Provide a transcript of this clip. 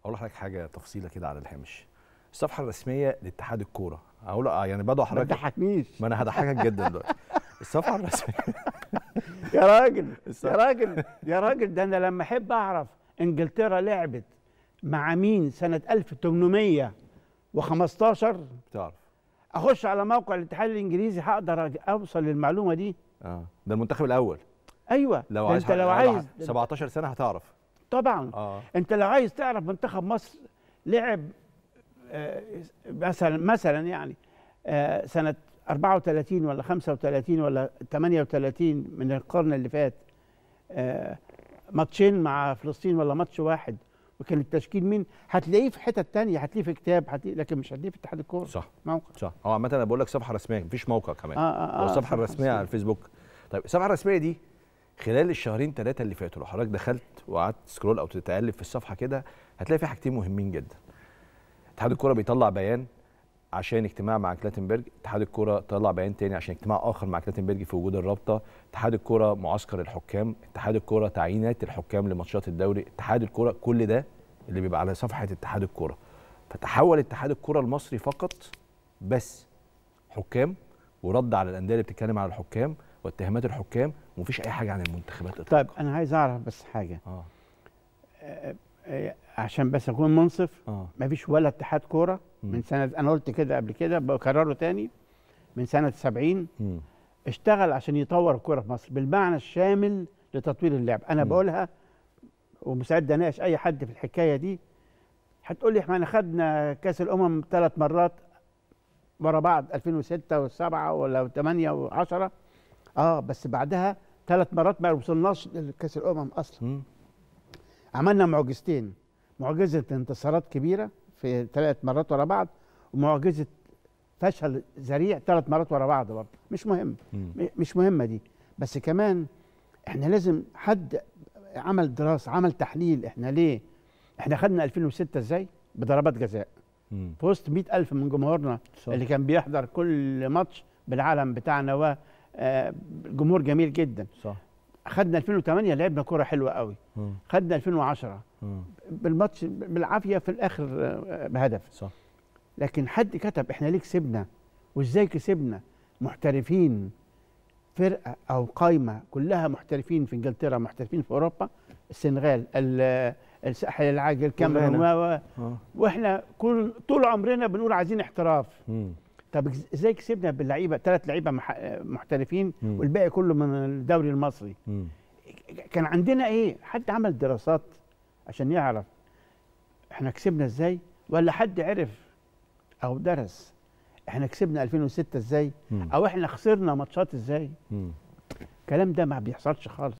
اقول لحضرتك حاجه تفصيله كده على الهامش الصفحه الرسميه لاتحاد الكوره اقول اه يعني بدعو ما حضرتك تضحكنيش ما انا هضحكك جدا دلوقتي الصفحه الرسميه يا راجل الص- يا راجل يا راجل ده انا لما احب اعرف انجلترا لعبت مع مين سنه 1815 بتعرف اخش على موقع الاتحاد الانجليزي هقدر أج- اوصل للمعلومه دي اه ده المنتخب الاول ايوه لو ده عايز انت لو عايز 17 سنه هتعرف طبعا اه انت لو عايز تعرف منتخب مصر لعب آه، مثلا مثلا يعني آه، سنه 34 ولا 35 ولا 38 من القرن اللي فات آه، ماتشين مع فلسطين ولا ماتش واحد وكان التشكيل مين هتلاقيه في حتت تانية هتلاقيه في كتاب هتلاقيه لكن مش هتلاقيه في اتحاد الكوره صح موقع صح هو عامه انا بقول لك صفحه رسميه مفيش موقع كمان اه اه هو آه، الصفحه صح، الرسميه على الفيسبوك طيب الصفحه الرسميه دي خلال الشهرين ثلاثه اللي فاتوا لو حضرتك دخلت وقعدت سكرول او تتقلب في الصفحه كده هتلاقي في حاجتين مهمين جدا اتحاد الكوره بيطلع بيان عشان اجتماع مع كلاتنبرج اتحاد الكوره طلع بيان تاني عشان اجتماع اخر مع كلاتنبرج في وجود الرابطه اتحاد الكوره معسكر الحكام اتحاد الكوره تعيينات الحكام لماتشات الدوري اتحاد الكوره كل ده اللي بيبقى على صفحه اتحاد الكوره فتحول اتحاد الكوره المصري فقط بس حكام ورد على الانديه اللي بتتكلم على الحكام واتهامات الحكام ومفيش اي حاجه عن المنتخبات طيب إطلاقاً. انا عايز اعرف بس حاجه اه آه، عشان بس اكون منصف اه ما فيش ولا اتحاد كوره مم. من سنه انا قلت كده قبل كده بكرره تاني من سنه 70 مم. اشتغل عشان يطور الكوره في مصر بالمعنى الشامل لتطوير اللعب انا مم. بقولها ومستعد اناقش اي حد في الحكايه دي هتقول لي احنا خدنا كاس الامم ثلاث مرات ورا بعض 2006 و7 ولا 8 و10 اه بس بعدها ثلاث مرات ما وصلناش لكاس الامم اصلا مم. عملنا معجزتين معجزه انتصارات كبيره في ثلاث مرات ورا بعض ومعجزه فشل ذريع ثلاث مرات ورا بعض برضه مش مهم مم. م- مش مهمه دي بس كمان احنا لازم حد عمل دراسه عمل تحليل احنا ليه احنا خدنا 2006 ازاي بضربات جزاء مم. في وسط 100000 من جمهورنا صح. اللي كان بيحضر كل ماتش بالعالم بتاعنا و آه، جمهور جميل جدا صح خدنا 2008 لعبنا كرة حلوة قوي مم. خدنا 2010 مم. بالماتش بالعافية في الآخر آه، بهدف صح لكن حد كتب احنا ليه كسبنا وازاي كسبنا محترفين فرقه او قايمه كلها محترفين في انجلترا محترفين في اوروبا السنغال ال- الساحل العاجل كاميرون و- و- اه واحنا كل طول عمرنا بنقول عايزين احتراف مم. طب إز- ازاي كسبنا باللعيبه ثلاث لعيبه مح- محترفين مم. والباقي كله من الدوري المصري مم. كان عندنا ايه حد عمل دراسات عشان يعرف احنا كسبنا ازاي ولا حد عرف او درس احنا كسبنا 2006 ازاي مم. او احنا خسرنا ماتشات ازاي مم. الكلام ده ما بيحصلش خالص